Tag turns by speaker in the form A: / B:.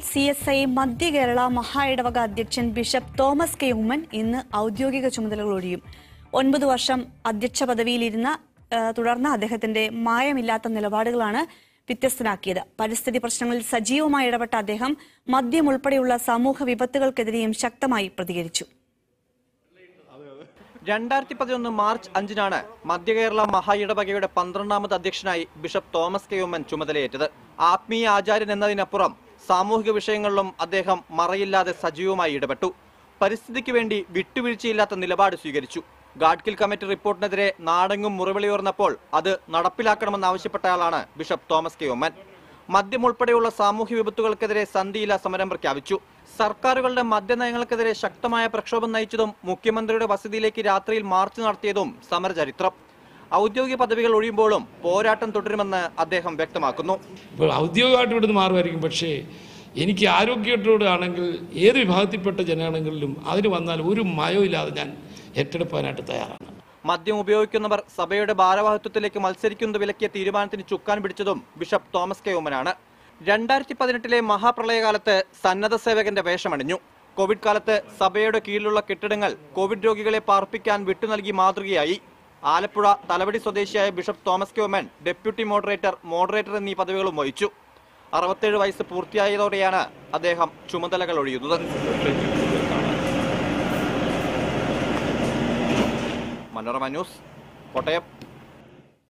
A: C S I മധ്യ കേരള മഹാ ഇടവക അധ്യക്ഷൻ ബിഷപ്പ് തോമസ് കെ ഉമ്മൻ ഇന്ന് ഔദ്യോഗിക ചുമതലകൾ ഒഴിയും ഒൻപത് വർഷം അധ്യക്ഷ പദവിയിലിരുന്ന ആ, തുടർന്ന് അദ്ദേഹത്തിന്റെ മായമില്ലാത്ത നിലപാടുകളാണ് വ്യത്യസ്തനാക്കിയത് പരിസ്ഥിതി പ്രശ്നങ്ങളിൽ സജീവമായി ഇടപെട്ട അദ്ദേഹം മദ്യം ഉൾപ്പെടെയുള്ള സമൂഹ വിപത്തുകൾക്കെതിരെയും ശക്തമായി പ്രതികരിച്ചു
B: രണ്ടായിരത്തി പതിനൊന്ന് മാർച്ച് അഞ്ചിനാണ് മധ്യകേരള മഹാ ഇടവകയുടെ പന്ത്രണ്ടാമത് അധ്യക്ഷനായി ബിഷപ്പ് തോമസ് കെ ഉമ്മൻ ചുമതലയേറ്റത് ആത്മീയ ആചാര്യൻ എന്നതിനപ്പുറം സാമൂഹിക വിഷയങ്ങളിലും അദ്ദേഹം മറയില്ലാതെ സജീവമായി ഇടപെട്ടു പരിസ്ഥിതിക്ക് വേണ്ടി വിട്ടുവീഴ്ചയില്ലാത്ത നിലപാട് സ്വീകരിച്ചു ഗാഡ്കിൽ കമ്മിറ്റി റിപ്പോർട്ടിനെതിരെ നാടെങ്ങും മുറിവിളിയുയർന്നപ്പോൾ അത് നടപ്പിലാക്കണമെന്നാവശ്യപ്പെട്ടയാളാണ് ബിഷപ്പ് തോമസ് കെ ഉമ്മൻ മദ്യം ഉൾപ്പെടെയുള്ള സാമൂഹ്യ വിപത്തുകൾക്കെതിരെ സന്ധിയില്ല സമരം പ്രഖ്യാപിച്ചു സർക്കാരുകളുടെ മദ്യനയങ്ങൾക്കെതിരെ ശക്തമായ പ്രക്ഷോഭം നയിച്ചതും മുഖ്യമന്ത്രിയുടെ വസതിയിലേക്ക് രാത്രിയിൽ മാർച്ച് നടത്തിയതും സമരചരിത്രം ഔദ്യോഗിക പദവികൾ ഒഴിയുമ്പോഴും പോരാട്ടം തുടരുമെന്ന് അദ്ദേഹം വ്യക്തമാക്കുന്നു
C: ഇപ്പോൾ ഔദ്യോഗികമായിട്ട് ഇവിടുന്ന് മാറുമായിരിക്കും പക്ഷേ എനിക്ക് ആരോഗ്യത്തോട് ആണെങ്കിൽ ഏത് വിഭാഗത്തിൽപ്പെട്ട ജനഗണങ്ങളിലും അതിന് വന്നാൽ ഒരു മയവും ഇല്ലാതെ ഞാൻ ഏറ്റെടുക്കാനായിട്ട് തയ്യാറാണ്
B: മദ്യം ഉപയോഗിക്കുന്നവർ സഭയുടെ ഭാരവാഹിത്വത്തിലേക്ക് മത്സരിക്കുന്നത് വിലക്കിയ തീരുമാനത്തിന് ചുക്കാൻ പിടിച്ചതും ബിഷപ്പ് തോമസ് കെ ഉമ്മനാണ് രണ്ടായിരത്തി പതിനെട്ടിലെ മഹാപ്രളയകാലത്ത് സന്നദ്ധ സേവകന്റെ വേഷമണിഞ്ഞു കോവിഡ് കാലത്ത് സഭയുടെ കീഴിലുള്ള കെട്ടിടങ്ങൾ കോവിഡ് രോഗികളെ പാർപ്പിക്കാൻ വിട്ടുനൽകി മാതൃകയായി ആലപ്പുഴ തലവടി സ്വദേശിയായ bishop Thomas K Oommen deputy moderator moderator എന്നീ പദവികളും വഹിച്ചു അറുപത്തേഴ് വയസ്സ് പൂർത്തിയായതോടെയാണ് അദ്ദേഹം ചുമതലകൾ ഒഴിയുന്നത് മനോരമ ന്യൂസ് കോട്ടയം